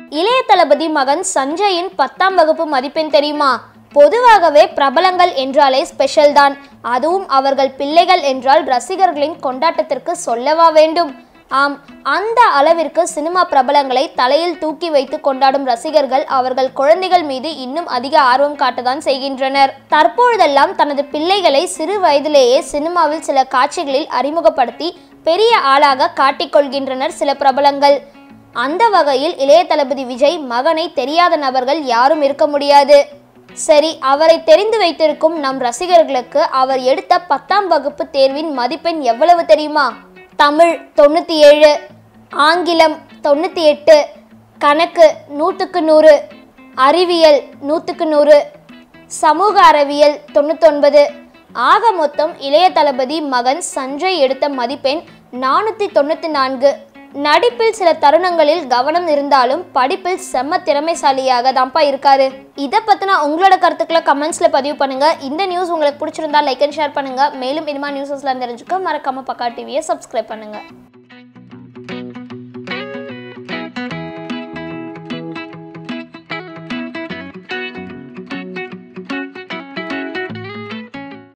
இளைய தளபதி மகன் சஞ்சயின் பத்தாம் வகுப்பு மதிப்பெண் தெரியுமா பொதுவாகவே பிரபலங்கள் என்றாலே ஸ்பெஷல் தான் அதுவும் அவர்கள் பிள்ளைகள் என்றால் ரசிகர்களின் கொண்டாட்டத்திற்கு சொல்லவா வேண்டும் ஆம் அந்த அளவிற்கு சினிமா பிரபலங்களை தலையில் தூக்கி வைத்து கொண்டாடும் ரசிகர்கள் அவர்கள் குழந்தைகள் மீது இன்னும் அதிக ஆர்வம் காட்டதான் செய்கின்றனர் தற்பொழுதெல்லாம் தனது பிள்ளைகளை சிறு வயதிலேயே சினிமாவில் சில காட்சிகளில் அறிமுகப்படுத்தி பெரிய ஆளாக காட்டிக்கொள்கின்றனர் சில பிரபலங்கள் அந்த வகையில் இளைய தளபதி விஜய் மகனை தெரியாத நபர்கள் யாரும் இருக்க முடியாது சரி அவரை தெரிந்து வைத்திருக்கும் நம் ரசிகர்களுக்கு அவர் எடுத்த பத்தாம் வகுப்பு தேர்வின் மதிப்பெண் எவ்வளவு தெரியுமா தமிழ் தொண்ணூற்றி ஏழு ஆங்கிலம் தொண்ணூற்றி எட்டு கணக்கு நூற்றுக்கு நூறு அறிவியல் நூற்றுக்கு நூறு சமூக அறிவியல் தொண்ணூத்தொன்பது ஆக மொத்தம் இளைய தளபதி மகன் சஞ்சய் எடுத்த மதிப்பெண் நானூற்றி தொண்ணூற்றி நான்கு நடிப்பில் சில தருணங்களில் கவனம் இருந்தாலும் படிப்பில் செம்ம திறமைசாலியாக தான்ப்பா இருக்காரு இதை பற்றின உங்களோட கருத்துக்களை கமெண்ட்ஸில் பதிவு பண்ணுங்க இந்த நியூஸ் உங்களுக்கு பிடிச்சிருந்தா லைக் அண்ட் ஷேர் பண்ணுங்க மேலும் இனிமா நியூஸஸ்லாம் தெரிஞ்சுக்க மறக்காம பக்கா டிவியை சப்ஸ்கிரைப் பண்ணுங்க